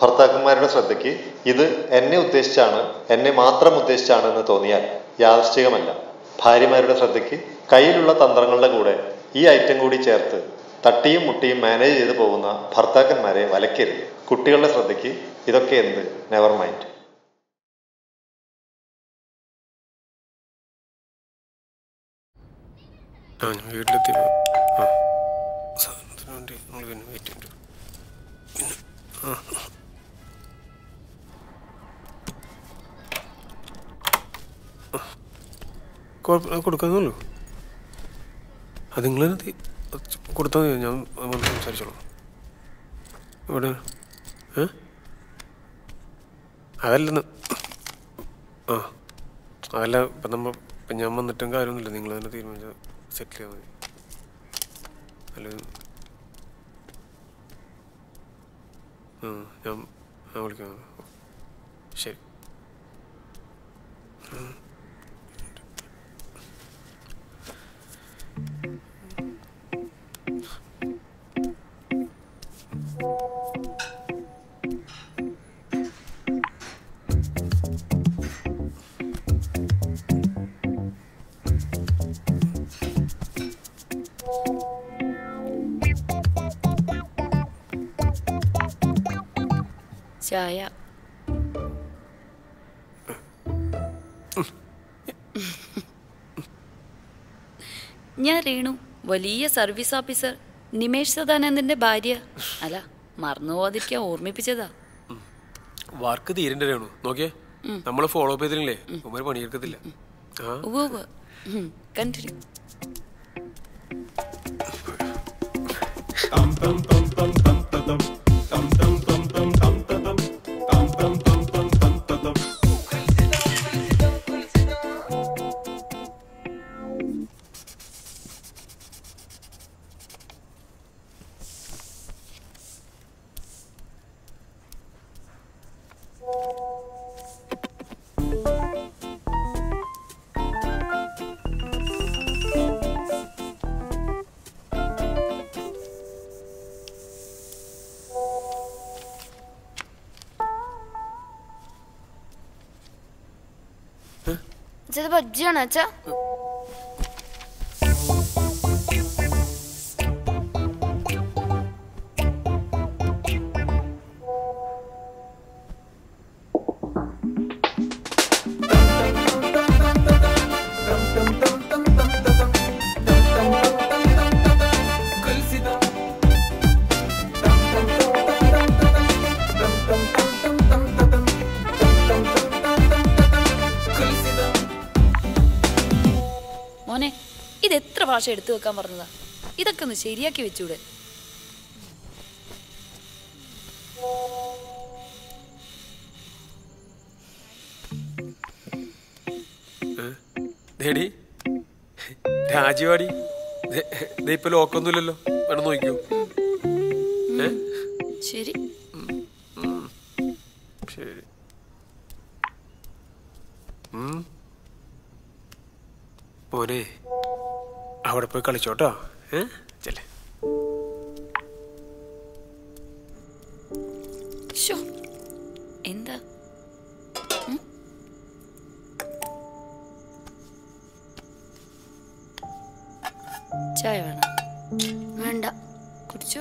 ഭർത്താക്കന്മാരുടെ ശ്രദ്ധയ്ക്ക് ഇത് എന്നെ ഉദ്ദേശിച്ചാണ് എന്നെ മാത്രം ഉദ്ദേശിച്ചാണ് എന്ന് തോന്നിയാൽ യാദൃശ്ചികമല്ല ഭാര്യമാരുടെ ശ്രദ്ധയ്ക്ക് കയ്യിലുള്ള തന്ത്രങ്ങളുടെ കൂടെ ഈ ഐറ്റം കൂടി ചേർത്ത് തട്ടിയും മുട്ടിയും മാനേജ് ചെയ്ത് പോകുന്ന ഭർത്താക്കന്മാരെ വലയ്ക്കരുത് കുട്ടികളുടെ ശ്രദ്ധയ്ക്ക് ഇതൊക്കെ എന്ത് നെവർ മൈൻഡ് ആ ഞാൻ വീട്ടിലെത്തിയപ്പോൾ ആ സാധനത്തിന് വേണ്ടി നമ്മൾ പിന്നെ വെയിറ്റ് ചെയ്തു പിന്നെ ആ കുഴപ്പം കൊടുക്കാന്നുള്ളൂ അത് നിങ്ങൾ തന്നെ കൊടുത്താൽ മതി ഞാൻ വന്ന് സംസാരിച്ചോളാം ഇവിടെ ഏ അതല്ലെന്ന് ആ അതല്ല ഇപ്പം നമ്മൾ ഇപ്പം ഞാൻ വന്നിട്ടും കാര്യമൊന്നുമില്ല നിങ്ങൾ തന്നെ തീരുമാനിച്ച സെറ്റിൽ ചെയ്താൽ മതി അല്ല ആ ഞാൻ ഞാൻ വിളിക്കാം ശരി ചായ ഞാൻ രേണു വലിയ സർവീസ് ഓഫീസർ നിമേഷ് സദാനന്ദന്റെ ഭാര്യ അല്ല മറന്നു പോവാതിരിക്കാൻ ഓർമ്മിപ്പിച്ചതാ വർക്ക് തീരണ്ടേ ആണോ നോക്കിയേ നമ്മൾ ഫോളോ അപ്പ് ചെയ്തില്ലേ ഉമ്മര് പണിയെടുക്കത്തില്ല ആ ഉവ്വ് ഉവ്വ്. ഉം, കണ്ടിന്യൂ ഇത് ബജ്ജിയാണോ അച്ഛാ മോനെ ഇത് എത്ര പ്രാവശ്യം എടുത്തു വെക്കാൻ പറഞ്ഞതാ ഇതൊക്കെ ഒന്ന് ശരിയാക്കി വെച്ചൂടെ ദേടി രാജീവാടി ദേ- ദേ ഇപ്പൊ ലോക്കൊന്നുമില്ലല്ലോ വേണം നോക്കിയോ ഏ ശരി ശരി ഉം. മോനെ അവിടെ പോയി കളിച്ചോട്ടോ ഏ ചെല്ലേ ശോ എന്താ ഉം? ചായ വേണം വേണ്ട കുടിച്ചോ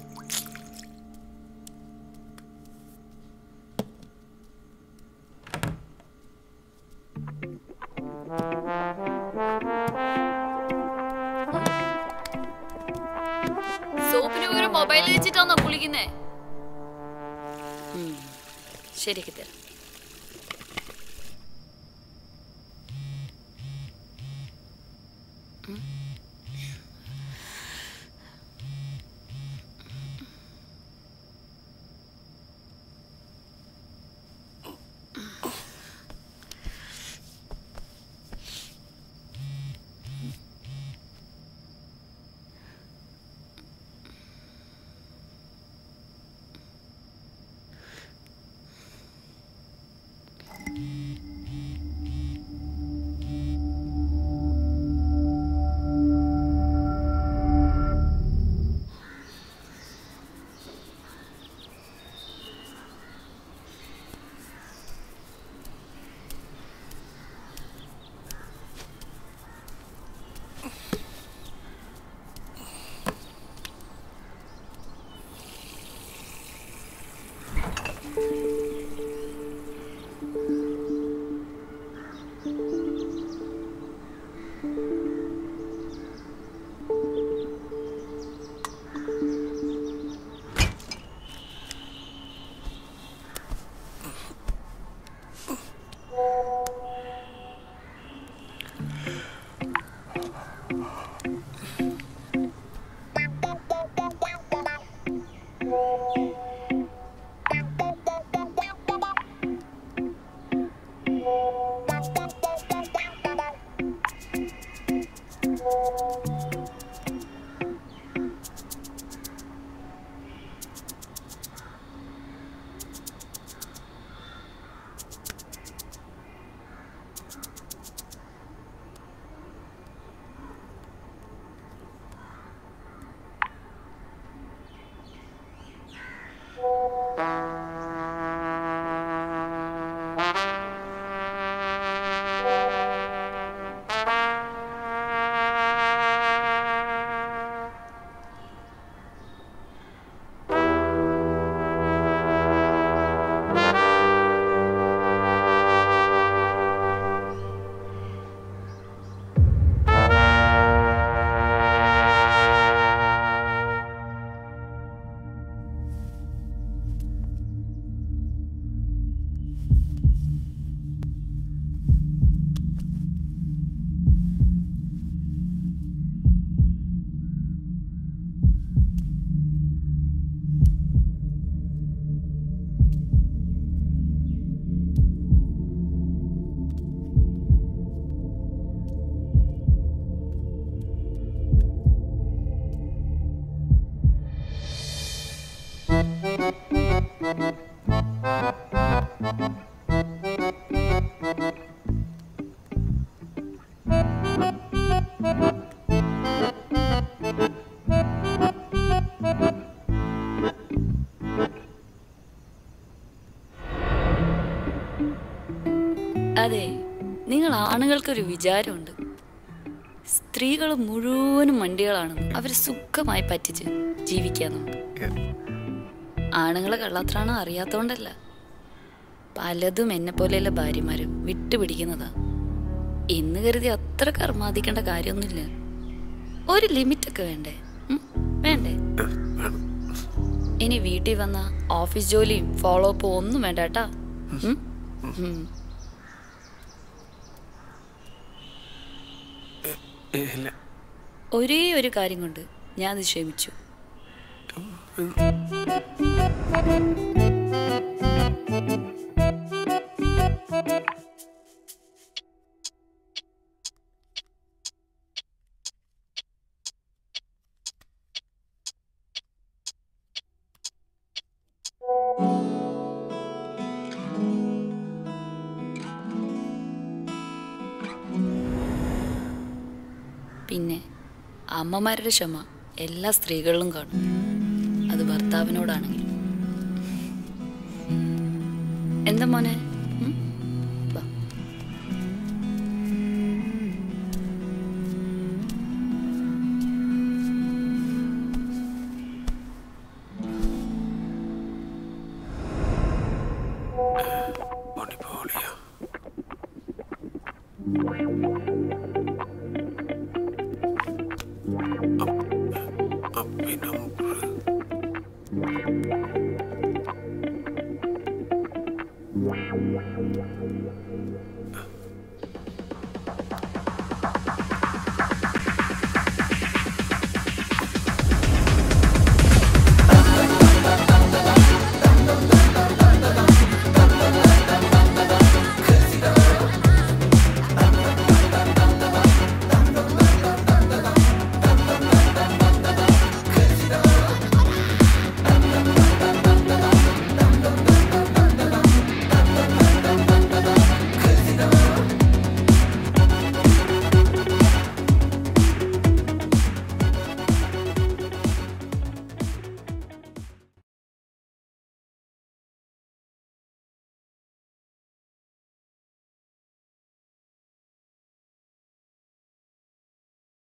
സോപ്പിന് പകരം മൊബൈൽ വെച്ചിട്ടാണോ കുളിക്കുന്നേ ഉം, ശരിയാക്കി തരാം നിങ്ങൾ ആണുങ്ങൾക്കൊരു വിചാരമുണ്ട് സ്ത്രീകൾ മുഴുവനും മണ്ടികളാണെന്ന് അവർ സുഖമായി പറ്റിച്ച് ജീവിക്കാന്ന് ആണുങ്ങളെ കള്ളത്രാണോ അറിയാത്തോണ്ടല്ല പലതും എന്നെ പോലെയുള്ള ഭാര്യമാരും വിട്ടുപിടിക്കുന്നതാ എന്ന് കരുതി അത്ര കർമാദിക്കേണ്ട കാര്യമൊന്നുമില്ല ഒരു ലിമിറ്റൊക്കെ വേണ്ടേ ഉം? വേണ്ടേ ഇനി വീട്ടിൽ വന്ന ഓഫീസ് ജോലിയും ഫോളോ അപ്പും ഒന്നും വേണ്ട കേട്ടാ ഉം? ഉം. ഇല്ല ഒരേ ഒരു കാര്യം കൊണ്ട് ഞാൻ അത് ക്ഷമിച്ചു പിന്നെ അമ്മമാരുടെ ക്ഷമ എല്ലാ സ്ത്രീകളിലും കാണും അത് ഭർത്താവിനോടാണെങ്കിലും എന്താ മോനെ ഉം? വാ. അടിപൊളിയാ അപ്പ് പിന്നെ നമുക്ക്